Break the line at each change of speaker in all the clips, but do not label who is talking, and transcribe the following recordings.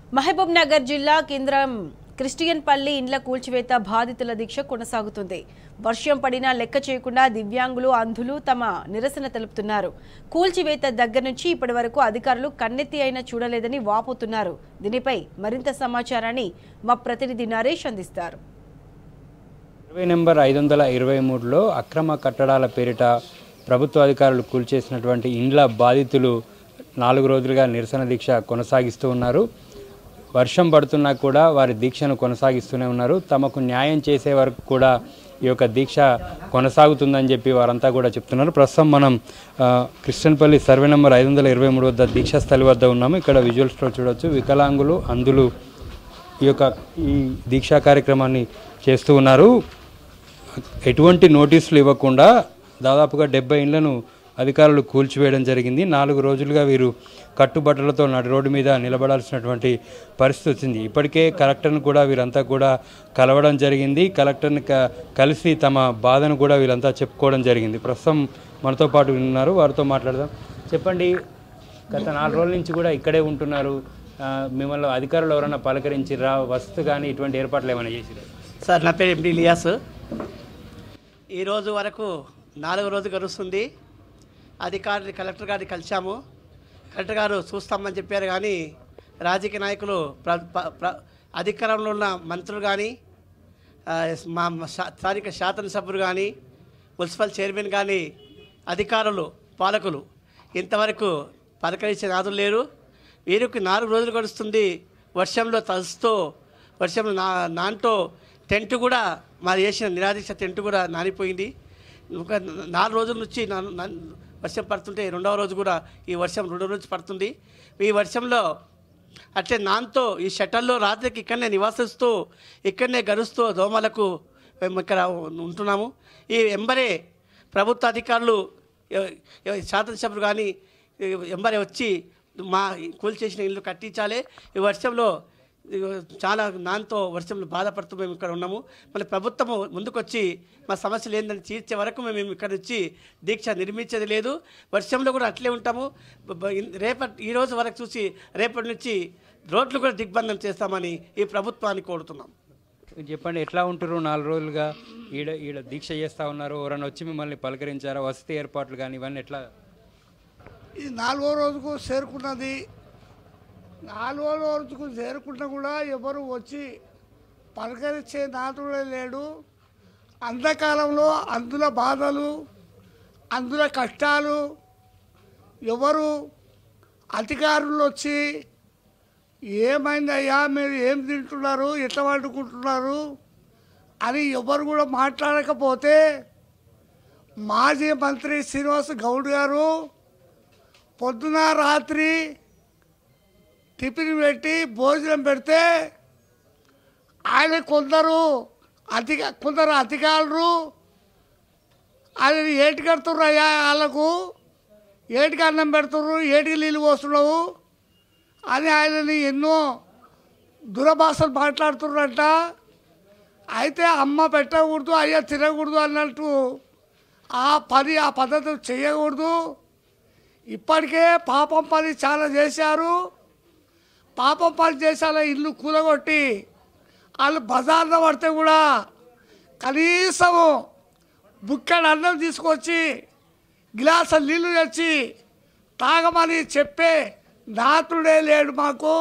మహబూబ్ నగర్ జిల్లా కేంద్రం క్రిస్టియన్ పల్లి ఇండ్ల కూల్చివేత బాధితుల దీక్ష కొనసాగుతుంది వర్షం పడినా లెక్క చేయకుండా దివ్యాంగులు అంధులు తమ నిరసన తెలుపుతున్నారు కూల్చివేత దగ్గర నుంచి ఇప్పటి వరకు అధికారులు కన్నెత్తి అయినా చూడలేదని వాపోతున్నారు దీనిపై మరింత సమాచారాన్ని మా ప్రతినిధి నరేష్ అందిస్తారు
సర్వే నెంబర్ ఐదు వందల ఇరవై మూడులో అక్రమ కట్టడాల పేరిట ప్రభుత్వ అధికారులు కూల్చేసినటువంటి ఇండ్ల బాధితులు నాలుగు రోజులుగా నిరసన దీక్ష కొనసాగిస్తూ ఉన్నారు వర్షం పడుతున్నా కూడా వారి దీక్షను కొనసాగిస్తూనే ఉన్నారు తమకు న్యాయం చేసే వరకు కూడా ఈ యొక్క దీక్ష కొనసాగుతుందని చెప్పి వారంతా కూడా చెప్తున్నారు ప్రస్తుతం మనం ఆ, క్రిస్టియన్పల్లి సర్వే నెంబర్ ఐదు వందల ఇరవై మూడు వద్ద దీక్షా స్థలి వద్ద ఉన్నాము ఇక్కడ విజువల్స్లో చూడొచ్చు వికలాంగులు అందులు ఈ యొక్క ఈ దీక్షా కార్యక్రమాన్ని చేస్తూ ఉన్నారు ఎటువంటి నోటీసులు ఇవ్వకుండా దాదాపుగా డెబ్బై ఇండ్లను అధికారులు కూల్చివేయడం జరిగింది నాలుగు రోజులుగా వీరు కట్టుబట్టలతో నడి రోడ్డు మీద నిలబడాల్సినటువంటి పరిస్థితి వచ్చింది ఇప్పటికే కలెక్టర్ను కూడా వీరంతా కూడా కలవడం జరిగింది కలెక్టర్ని క- కలిసి తమ బాధను కూడా వీరంతా చెప్పుకోవడం జరిగింది ప్రస్తుతం మనతో పాటు ఉన్నారు వారితో మాట్లాడదాం చెప్పండి గత నాలుగు రోజుల నుంచి కూడా ఇక్కడే ఉంటున్నారు ఆ, మిమ్మల్ని అధికారులు ఎవరైనా పలకరించిరా వస్తు కానీ ఇటువంటి ఏర్పాట్లు ఏమైనా చేసిరా
సార్ నా పేరు ఎండి ఇలియాస్ ఈరోజు వరకు నాలుగు రోజు గడుస్తుంది అధికారులు కలెక్టర్ గారిని కలిశాము కలెక్టర్ గారు చూస్తామని చెప్పారు కానీ రాజకీయ నాయకులు ప్ర ప్ర- ప్ర- అధికారంలో ఉన్న మంత్రులు కానీ ఆ, మా మా శా- స్థానిక శాసనసభ్యులు కానీ మున్సిపల్ చైర్మన్ కానీ అధికారులు పాలకులు ఇంతవరకు పలకరించే నాదులు లేరు వీరికి నాలుగు రోజులు గడుస్తుంది వర్షంలో తలుస్తూ వర్షంలో నా నాంటో టెంట్ కూడా మాది వేసిన నిరాదీక్ష టెంట్ కూడా నానిపోయింది ఒక నాలుగు రోజుల నుంచి నా- నా- వర్షం పడుతుంటే రెండవ రోజు కూడా ఈ వర్షం రెండో రోజు పడుతుంది ఈ వర్షంలో అట్లే నాన్తో ఈ షటల్లో రాత్రికి ఇక్కడనే నివాసిస్తూ ఇక్కడనే గడుస్తూ దోమలకు మేము ఇక్కడ ఉంటున్నాము ఈ ఎంబరే ప్రభుత్వ అధికారులు ఎ- ఎ- శాసనసభ్యులు కానీ ఎంబరే వచ్చి మా కూల్చేసిన ఇల్లు కట్టించాలి ఈ వర్షంలో ఇగో చాలా నాన్తో వర్షంలో బాధపడుతూ మేము ఇక్కడ ఉన్నాము మళ్ళీ ప్రభుత్వము ముందుకొచ్చి మా సమస్యలు ఏందని తీర్చే వరకు మేము ఇక్కడ వచ్చి దీక్ష నిర్మించేది లేదు వర్షంలో కూడా అట్లే ఉంటాము బ- బ- ఇన్- రేపటి ఈ రోజు వరకు చూసి రేపటి నుంచి రోడ్లు కూడా దిగ్బంధం చేస్తామని ఈ ప్రభుత్వాన్ని కోరుతున్నాం
మీరు చెప్పండి ఎట్లా ఉంటారు నాలుగు రోజులుగా ఈడ ఈడ దీక్ష చేస్తూ ఉన్నారు ఎవరైనా వచ్చి మిమ్మల్ని పలకరించారా వసతి ఏర్పాట్లు కానీ ఇవన్నీ ఎట్లా
ఇది నాలుగో రోజుకు చేరుకున్నది నాలుగో రోజుకు చేరుకున్నా కూడా ఎవరు వచ్చి పలకరించే నాతుడే లేడు అంధకాలంలో అందుల బాధలు అందుల కష్టాలు ఎవరు అధికారులు వచ్చి ఏమైందయ్యా మీరు ఏం తింటున్నారు ఎట్లా వండుకుంటున్నారు అని ఎవరు కూడా మాట్లాడకపోతే మాజీ మంత్రి శ్రీనివాస్ గౌడ్ గారు పొద్దున రాత్రి టిఫిన్ పెట్టి భోజనం పెడితే ఆయన కొందరు అధిక కొందరు అధికారులు ఆయన ఏటి కడుతుర్రు అయ్యా వాళ్ళకు ఏటికి అన్నం పెడుతుర్రు ఏటికి నీళ్ళు పోస్తున్నావు అని ఆయనని ఎన్నో దురభాషలు మాట్లాడుతున్నారంట అయితే అమ్మ పెట్టకూడదు అయ్యా తినకూడదు అన్నట్టు ఆ పని ఆ పద్ధతి చేయకూడదు ఇప్పటికే పాపం పని చాలా చేశారు పాపం పని చేశాల ఇల్లు కూలగొట్టి వాళ్ళు బజార్లో పడితే కూడా కనీసము బుక్కడు అన్నం తీసుకొచ్చి గ్లాసు నీళ్లు తెచ్చి తాగమని చెప్పే నాతుడే లేడు మాకు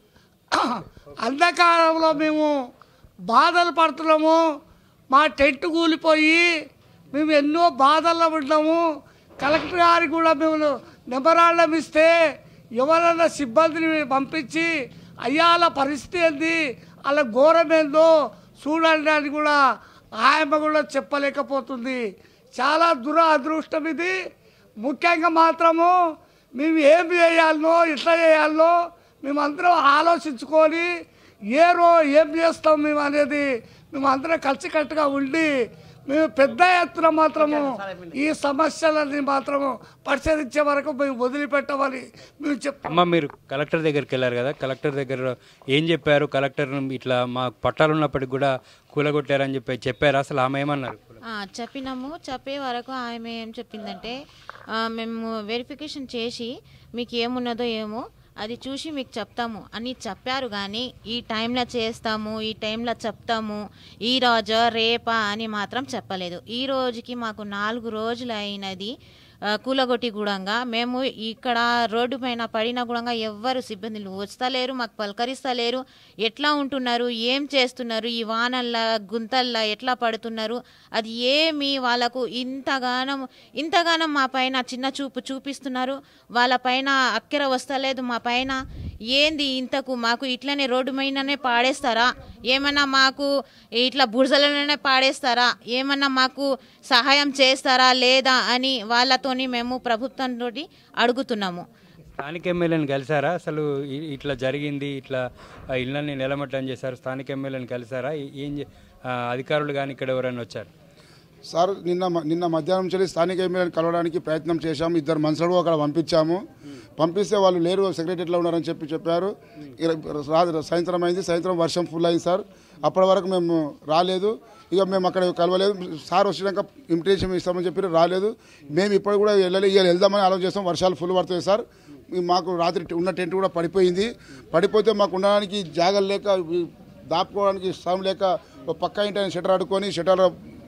అంధకారంలో మేము బాధలు పడుతున్నాము మా టెంట్ కూలిపోయి మేము ఎన్నో బాధల్లో ఉన్నాము కలెక్టర్ గారికి కూడా మేము నిబరాళ్ళం ఇస్తే ఎవరైనా సిబ్బందిని పంపించి అయ్యాల పరిస్థితి ఏంది వాళ్ళ ఘోరం ఏందో చూడండి అని కూడా ఆయమ్మ కూడా చెప్పలేకపోతుంది చాలా దురదృష్టం ఇది ముఖ్యంగా మాత్రము మేము ఏం చేయాలనో ఎట్లా చేయాలనో మేమందరం ఆలోచించుకొని ఏ రో ఏం చేస్తాం మేము అనేది మేము అందరం కలిసికట్టుగా ఉండి మేము పెద్ద ఎత్తున మాత్రము ఈ సమస్యలని మాత్రము పరిశీలించే వరకు మేము వదిలిపెట్టమని మేము చెప్
అమ్మ మీరు కలెక్టర్ దగ్గరికి వెళ్ళారు కదా కలెక్టర్ దగ్గర ఏం చెప్పారు కలెక్టర్ ఇట్లా మా పట్టాలు ఉన్నప్పటికి కూడా కూలగొట్టారని చెప్పి చెప్పారు అసలు ఆమె ఏమన్నారు
ఆ, చెప్పినాము చెప్పే వరకు ఆమె ఏం చెప్పిందంటే ఆ, మేము వెరిఫికేషన్ చేసి మీకు ఏమున్నదో ఏమో అది చూసి మీకు చెప్తాము అని చెప్పారు కానీ ఈ టైంలో చేస్తాము ఈ టైంలో చెప్తాము ఈ రోజు రేపా అని మాత్రం చెప్పలేదు ఈ రోజుకి మాకు నాలుగు రోజులు అయినది ఆ, కూలగొట్టి గుడంగా మేము ఇక్కడ రోడ్డు పైన పడిన గుడంగా ఎవ్వరు సిబ్బందులు వస్తలేరు మాకు పలకరిస్తలేరు ఎట్లా ఉంటున్నారు ఏం చేస్తున్నారు ఈ వానల్లా గుంతల్లా ఎట్లా పడుతున్నారు అది ఏమి వాళ్ళకు ఇంతగానం ఇంతగానం మా పైన చిన్న చూపు చూపిస్తున్నారు వాళ్ళ పైన అక్కెర వస్తలేదు మా పైన ఏంది ఇంతకు మాకు ఇట్లనే రోడ్డు మీదనే పాడేస్తారా ఏమన్నా మాకు ఇట్లా బురదలలోనే పాడేస్తారా ఏమన్నా మాకు సహాయం చేస్తారా లేదా అని వాళ్ళతోని మేము ప్రభుత్వంతో అడుగుతున్నాము
స్థానిక ఎమ్మెల్యేని కలిసారా అసలు ఇ- ఇట్లా జరిగింది ఇట్లా ఆ ఇళ్ళని నిలమట్టం చేశారు స్థానిక ఎమ్మెల్యేని కలిసారా ఏ- ఏం చే- ఆ, అధికారులు కానీ ఇక్కడ ఎవరైనా వచ్చారు
సార్ నిన్న మ- నిన్న మధ్యాహ్నం నుంచి స్థానిక ఎమ్మెల్యేని కలవడానికి ప్రయత్నం చేశాము ఇద్దరు మనుషులు అక్కడ పంపించాము పంపిస్తే వాళ్ళు లేరు సెక్రటరీలో ఉన్నారని చెప్పి చెప్పారు ఇక రా- సాయంత్రం అయింది సాయంత్రం వర్షం ఫుల్ అయింది సార్ అప్పటి వరకు మేము రాలేదు ఇక మేము అక్కడ కలవలేదు సార్ వచ్చినాక ఇన్విటేషన్ ఇస్తామని చెప్పి రాలేదు మేము ఇప్పుడు కూడా వెళ్ళాలి ఇక వెళ్దామని ఆలోచన చేస్తాం వర్షాలు ఫుల్ పడుతుంది సార్ ఈ మాకు రాత్రి ఉన్న టెంట్ కూడా పడిపోయింది పడిపోతే మాకు ఉండడానికి జాగలు లేక ఈ దాపుకోవడానికి స్థలం లేక ఒక పక్క ఇంటి షటర్ ఆడుకొని షటర్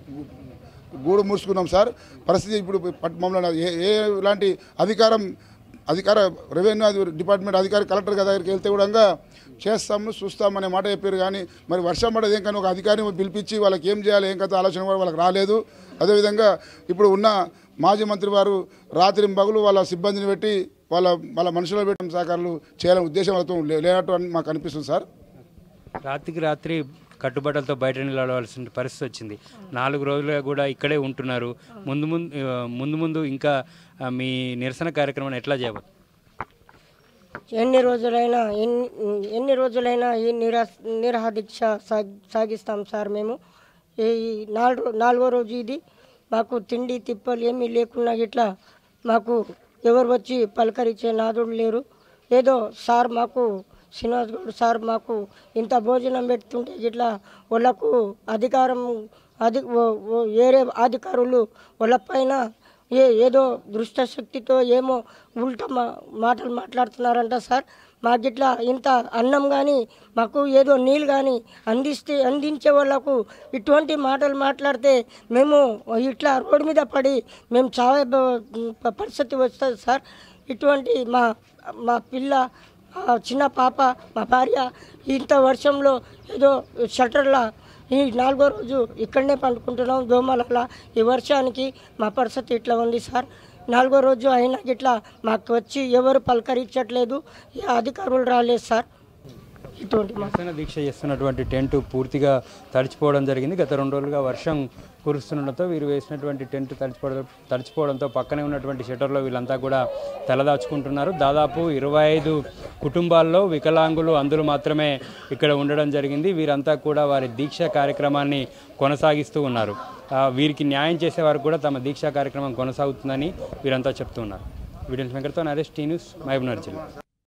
గూడు మూసుకున్నాం సార్ పరిస్థితి ఇప్పుడు పట్- మమ్మల్ని ఏ ఏ ఇలాంటి అధికారం అధికార రెవెన్యూ అధి- డిపార్ట్మెంట్ అధికారి కలెక్టర్ గారి దగ్గరికి వెళ్తే కూడా చేస్తాము చూస్తాం అనే మాట చెప్పారు కానీ మరి వర్షం పడేది ఏం కానీ ఒక అధికారిని పిలిపించి వాళ్ళకి ఏం చేయాలి ఏం కథ ఆలోచన కూడా వాళ్ళకి రాలేదు అదేవిధంగా ఇప్పుడు ఉన్న మాజీ మంత్రి వారు రాత్రి పగులు వాళ్ళ సిబ్బందిని పెట్టి వాళ్ళ వాళ్ళ మనుషులు పెట్టి సహకారాలు చేయాలనే ఉద్దేశం వాళ్ళతో లే- లేనట్టు అని మాకు అనిపిస్తుంది సార్
రాత్రికి రాత్రి కట్టుబట్టలతో బయట నిలబడవలసిన పరిస్థితి వచ్చింది నాలుగు రోజులుగా కూడా ఇక్కడే ఉంటున్నారు ముందు ముందు ఆ, ముందు ముందు ఇంకా ఆ, మీ నిరసన కార్యక్రమాన్ని ఎట్లా చేయబోతున్నారు
ఎన్ని రోజులైనా ఎన్ని ఎన్ని రోజులైనా ఈ నిరా నిరహదీక్ష సాగ్ సాగిస్తాం సార్ మేము ఈ నాలుగు నాలుగో రోజు ఇది మాకు తిండి తిప్పలు ఏమీ లేకున్నా ఇట్లా మాకు ఎవరు వచ్చి పలకరించే నాదుడు లేరు ఏదో సార్ మాకు శ్రీనివాస్ గౌడ్ సార్ మాకు ఇంత భోజనం పెడుతుంటే ఇట్లా వాళ్ళకు అధికారం అధి ఓ- ఓ- వేరే అధికారులు వాళ్ళపైన ఏ ఏదో దృష్టశక్తితో ఏమో ఉల్టా మా మాటలు మాట్లాడుతున్నారంట సార్ మాకు ఇట్లా ఇంత అన్నం కానీ మాకు ఏదో నీళ్ళు కానీ అందిస్తే అందించే వాళ్ళకు ఇటువంటి మాటలు మాట్లాడితే మేము ఇట్లా రోడ్డు మీద పడి మేము చావే బ- పరిస్థితి వస్తుంది సార్ ఇటువంటి మా మా పిల్ల ఆ చిన్న పాప మా భార్య ఇంత వర్షంలో ఏదో షటర్లా ఈ నాలుగో రోజు ఇక్కడనే పండుకుంటున్నాం దోమలలా ఈ వర్షానికి మా పరిస్థితి ఇట్లా ఉంది సార్ నాలుగో రోజు అయినా ఇట్లా మాకు వచ్చి ఎవరు పలకరించట్లేదు ఏ అధికారులు రాలేదు సార్ ఇటువంటి మా
నిరసన దీక్ష చేస్తున్నటువంటి టెంట్ పూర్తిగా తడిచిపోవడం జరిగింది గత రెండు రోజులుగా వర్షం కురుస్తుండటంతో వీరు వేసినటువంటి టెంట్ తడిచిపోవడం తడిచిపోవడంతో పక్కనే ఉన్నటువంటి షటర్లో వీళ్ళంతా కూడా తలదాచుకుంటున్నారు దాదాపు ఇరవై ఐదు కుటుంబాల్లో వికలాంగులు అందులు మాత్రమే ఇక్కడ ఉండడం జరిగింది వీరంతా కూడా వారి దీక్ష కార్యక్రమాన్ని కొనసాగిస్తూ ఉన్నారు ఆ, వీరికి న్యాయం చేసే వారు కూడా తమ దీక్షా కార్యక్రమం కొనసాగుతుందని వీరంతా చెప్తూ ఉన్నారు వీడియో వెంకటతో నరేష్ టీ న్యూస్ మహబూబ్నగర్ జిల్లా